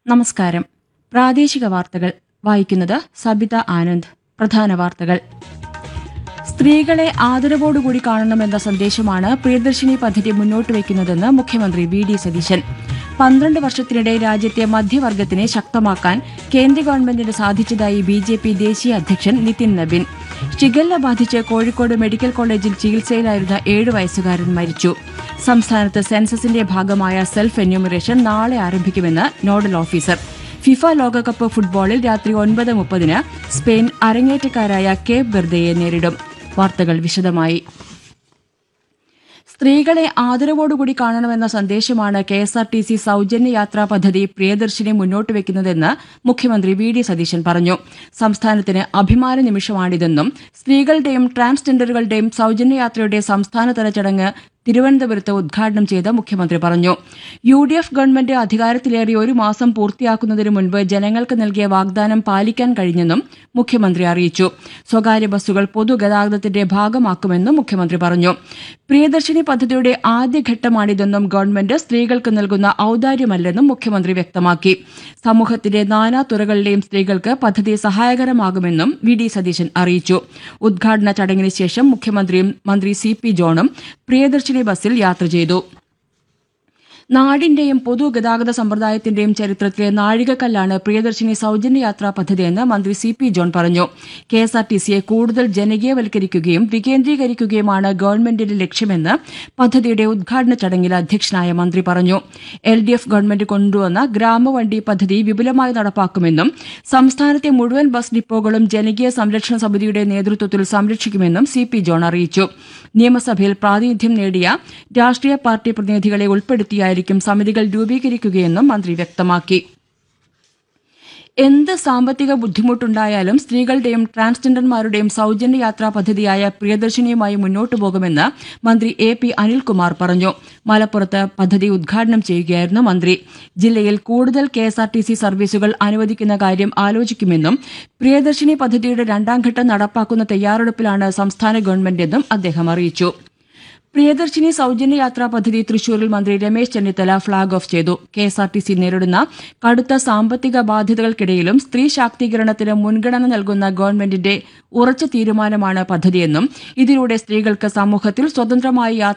നമസ്കാരം പ്രാദേശിക വാർത്തകൾ വായിക്കുന്നത് സബിത ആനന്ദ് പ്രധാന വാർത്തകൾ സ്ത്രീകളെ ആദരവോടുകൂടി കാണണമെന്ന സന്ദേശമാണ് പ്രിയദർശിനി പദ്ധതി മുന്നോട്ട് വയ്ക്കുന്നതെന്ന് മുഖ്യമന്ത്രി വി ഡി സതീശൻ പന്ത്രണ്ട് വർഷത്തിനിടെ രാജ്യത്തെ മധ്യവർഗത്തിനെ ശക്തമാക്കാൻ കേന്ദ്ര ഗവൺമെന്റിന് സാധിച്ചതായി ബി ജെ പി ദേശീയ അധ്യക്ഷൻ നിതിൻ നബിൻ ഷിഗല്ല ബാധിച്ച് കോഴിക്കോട് മെഡിക്കൽ കോളേജിൽ ചികിത്സയിലായിരുന്ന ഏഴ് വയസ്സുകാരൻ മരിച്ചു സംസ്ഥാനത്ത് സെൻസസിന്റെ ഭാഗമായ സെൽഫ് എന്യൂമറേഷൻ നാളെ ആരംഭിക്കുമെന്ന് നോഡൽ ഓഫീസർ ഫിഫ ലോകകപ്പ് ഫുട്ബോളിൽ രാത്രി ഒൻപത് മുപ്പതിന് സ്പെയിൻ അരങ്ങേറ്റക്കാരായ കേപ്പ് വെർദയെ നേരിടും വാർത്തകൾ വിശദമായി സ്ത്രീകളെ ആദരവോടുകൂടി കാണണമെന്ന സന്ദേശമാണ് K S R T C സൌജന്യ യാത്രാ പദ്ധതി പ്രിയദർശിനി മുന്നോട്ട് വെക്കുന്നതെന്ന് മുഖ്യമന്ത്രി വി ഡി സതീശൻ പറഞ്ഞു സംസ്ഥാനത്തിന് അഭിമാന നിമിഷമാണിതെന്നും സ്ത്രീകളുടെയും ട്രാൻസ്ജെൻഡറുകളുടെയും സൌജന്യ യാത്രയുടെ സംസ്ഥാനതല ചടങ്ങ് തിരുവനന്തപുരത്ത് ഉദ്ഘാടനം ചെയ്ത് മുഖ്യമന്ത്രി പറഞ്ഞു യു ഡി എഫ് ഗവൺമെന്റ് അധികാരത്തിലേറി ഒരു മാസം പൂർത്തിയാക്കുന്നതിന് മുൻപ് ജനങ്ങൾക്ക് നൽകിയ വാഗ്ദാനം പാലിക്കാൻ കഴിഞ്ഞെന്നും മുഖ്യമന്ത്രി അറിയിച്ചു സ്വകാര്യ ബസ്സുകൾ പൊതുഗതാഗതത്തിന്റെ ഭാഗമാക്കുമെന്നും മുഖ്യമന്ത്രി പറഞ്ഞു പ്രിയദർശിനി പദ്ധതിയുടെ ആദ്യഘട്ടമാണിതെന്നും ഗവൺമെന്റ് സ്ത്രീകൾക്ക് നൽകുന്ന ഔദാര്യമല്ലെന്നും മുഖ്യമന്ത്രി വ്യക്തമാക്കി സമൂഹത്തിന്റെ നാനാ തുറകളിലെയും സ്ത്രീകൾക്ക് പദ്ധതി സഹായകരമാകുമെന്നും വി ഡി സതീശൻ അറിയിച്ചു ഉദ്ഘാടന ചടങ്ങിന് ശേഷം മുഖ്യമന്ത്രിയും മന്ത്രി സി പി ജോണും പ്രിയദർശിനി ബസ്സിൽ യാത്ര ചെയ്തു നാടിന്റെയും പൊതുഗതാഗത സമ്പ്രദായത്തിന്റെയും ചരിത്രത്തിലെ നാഴികക്കല്ലാണ് പ്രിയദർശിനി സൌജന്യ യാത്രാ പദ്ധതിയെന്ന് മന്ത്രി സി പി ജോൺ പറഞ്ഞു കെ എസ് ആർ ടി സിയെ കൂടുതൽ ജനകീയവൽക്കരിക്കുകയും വികേന്ദ്രീകരിക്കുകയുമാണ് ഗവൺമെന്റിന്റെ ലക്ഷ്യമെന്ന് പദ്ധതിയുടെ ഉദ്ഘാടന ചടങ്ങിൽ അധ്യക്ഷനായ മന്ത്രി പറഞ്ഞു എൽ ഡി എഫ് ഗവൺമെന്റ് കൊണ്ടുവന്ന ഗ്രാമവണ്ടി പദ്ധതി വിപുലമായി നടപ്പാക്കുമെന്നും സംസ്ഥാനത്തെ മുഴുവൻ ബസ് ഡിപ്പോകളും ജനകീയ സംരക്ഷണ സമിതിയുടെ നേതൃത്വത്തിൽ സംരക്ഷിക്കുമെന്നും സി പി ജോൺ അറിയിച്ചു നിയമസഭയിൽ പ്രാതിനിധ്യം നേടിയ രാഷ്ട്രീയ പാർട്ടി പ്രതിനിധികളെ ഉൾപ്പെടുത്തിയായിരിക്കും സമിതികൾ രൂപീകരിക്കുകയെന്നും മന്ത്രി വ്യക്തമാക്കി എന്ത് സാമ്പത്തിക ബുദ്ധിമുട്ടുണ്ടായാലും സ്ത്രീകളുടെയും ട്രാൻസ്ജെൻഡർമാരുടെയും സൌജന്യ യാത്രാ പദ്ധതിയായ പ്രിയദർശിനിയുമായി മുന്നോട്ടു പോകുമെന്ന് മന്ത്രി എ പി അനിൽകുമാർ പറഞ്ഞു മലപ്പുറത്ത് പദ്ധതി ഉദ്ഘാടനം ചെയ്യുകയായിരുന്നു മന്ത്രി ജില്ലയിൽ കൂടുതൽ K S R T C സർവീസുകൾ അനുവദിക്കുന്ന കാര്യം ആലോചിക്കുമെന്നും പ്രിയദർശിനി പദ്ധതിയുടെ രണ്ടാം ഘട്ടം നടപ്പാക്കുന്ന തയ്യാറെടുപ്പിലാണ് സംസ്ഥാന ഗവൺമെന്റെന്നും അദ്ദേഹം അറിയിച്ചു പ്രിയദർശിനി സൌജന്യ യാത്രാ പദ്ധതി തൃശൂരിൽ മന്ത്രി രമേശ് ചെന്നിത്തല ഫ്ളാഗ് ഓഫ് ചെയ്തു K S R T C നേരിടുന്ന കടുത്ത സാമ്പത്തിക ബാധ്യതകൾക്കിടയിലും സ്ത്രീ ശാക്തീകരണത്തിന് മുൻഗണന നൽകുന്ന ഗവൺമെന്റിന്റെ ഉറച്ച തീരുമാനമാണ് പദ്ധതിയെന്നും ഇതിലൂടെ സ്ത്രീകൾക്ക് സമൂഹത്തിൽ സ്വതന്ത്രമായി യാത്ര